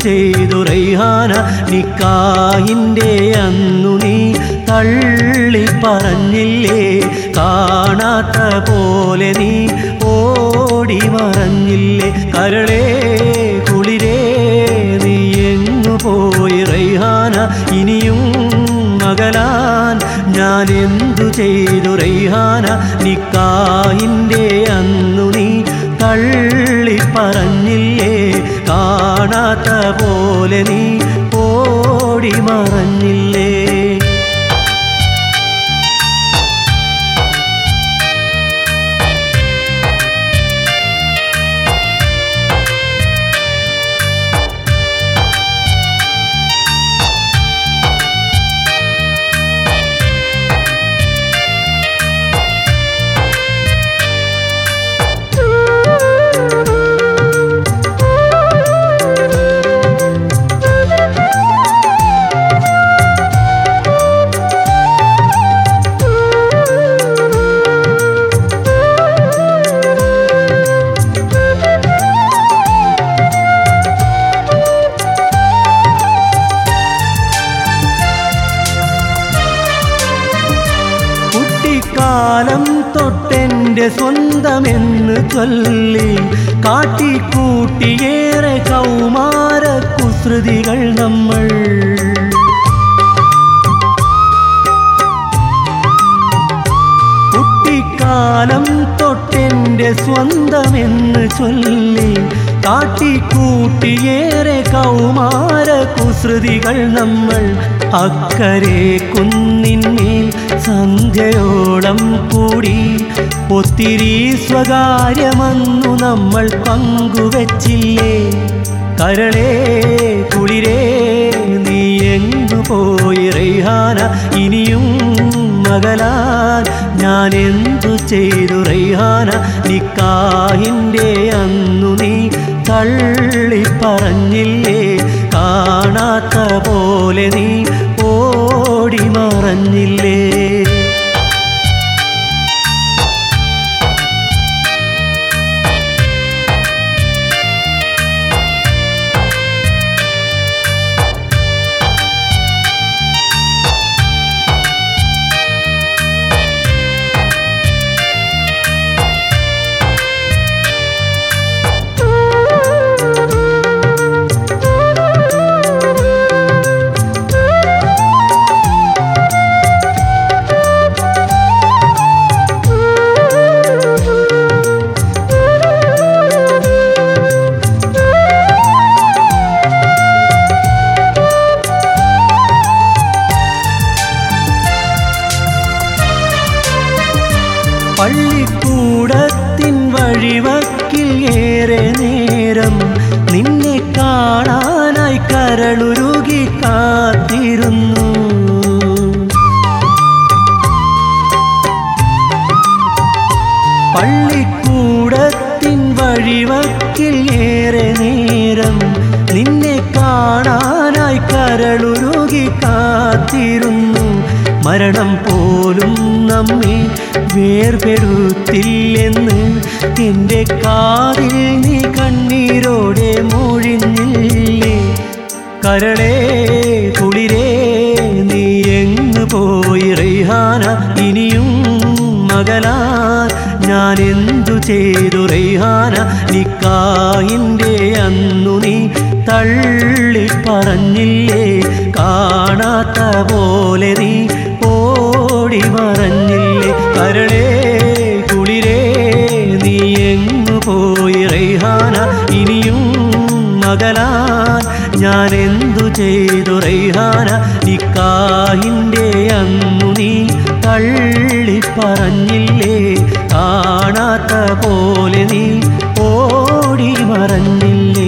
ചെയ്തു റൈഹാന നിക്കാഹിൻ്റെ അന്നു നീ തള്ളി പറഞ്ഞില്ലേ കാണാത്ത പോലെ നീ ഓടി മറഞ്ഞില്ലേ കരളേ കുളിരേ നീ എങ്ങു പോയി റൈഹാന ഇനിയും മകലാൻ ഞാൻ എന്തു ചെയ്തു റൈഹാന നിക്കാഹിൻ്റെ അന്നു നീ തള്ളി പറഞ്ഞില്ലേ കാണാത്ത പോലെ നീ ഓടി മറഞ്ഞില്ലേ കുട്ടിക്കാലം തൊട്ടെൻ്റെ സ്വന്തമെന്ന് ചൊല്ലി കാട്ടിക്കൂട്ടിയേറെ കൗമാര കുസൃതികൾ നമ്മൾ കുട്ടിക്കാലം തൊട്ടെൻ്റെ സ്വന്തമെന്ന് ചൊല്ലി കാട്ടിക്കൂട്ടിയേറെ കൗമാര കുസൃതികൾ നമ്മൾ അക്കരെ കുന്നിന്മേൽ സന്ധ്യയോളം കൂടി ഒത്തിരി സ്വകാര്യമന്നു നമ്മൾ പങ്കുവച്ചില്ലേ കരളേ കുളിരേ നീ എങ്ങു പോയി റൈഹാന ഇനിയും മകലാൻ ഞാൻ എന്തു ചെയ്തു റൈഹാന നിക്കാഹിൻ്റെ അന്നു നീ തള്ളി പറഞ്ഞില്ലേ കാണാത്ത പോലെ നീ ഓടി മറഞ്ഞില്ലേ പള്ളിക്കൂടത്തിൻ വഴിവക്കിൽ ഏറെ നേരം നിന്നെ കാണാനായി കരളുരുകി കാത്തിരുന്നു പള്ളിക്കൂടത്തിൻ വഴിവക്കിൽ ഏറെ നേരം നിന്നെ കാണാനായി കരളുരുകി കാത്തിരുന്നു മരണം പോലും നമ്മെ വേർപെടുത്തില്ലെന്ന് എൻ്റെ കാതിൽ നീ കണ്ണീരോടെ മൊഴിഞ്ഞില്ലേ കരളേ കുളിരേ നീ എങ്ങ് പോയി റൈഹാന ഇനിയും മകലാൻ ഞാൻ എന്തു ചെയ്തു റൈഹാന നിക്കാഹിൻ്റെ അന്നു നീ തള്ളി പറഞ്ഞില്ലേ കാണാത്ത പോലെ നീ ഓടി മറഞ്ഞില്ലേ കരളേ കുളിരേ നീ എങ്ങു പോയി റൈഹാന ഇനിയും മകലാൻ ഞാൻ എന്തു ചെയ്തു റൈഹാന നിക്കാഹിൻ്റെ അന്നു നീ തള്ളി പറഞ്ഞില്ലേ കാണാത്ത പോലെ നീ ഓടി മറഞ്ഞില്ലേ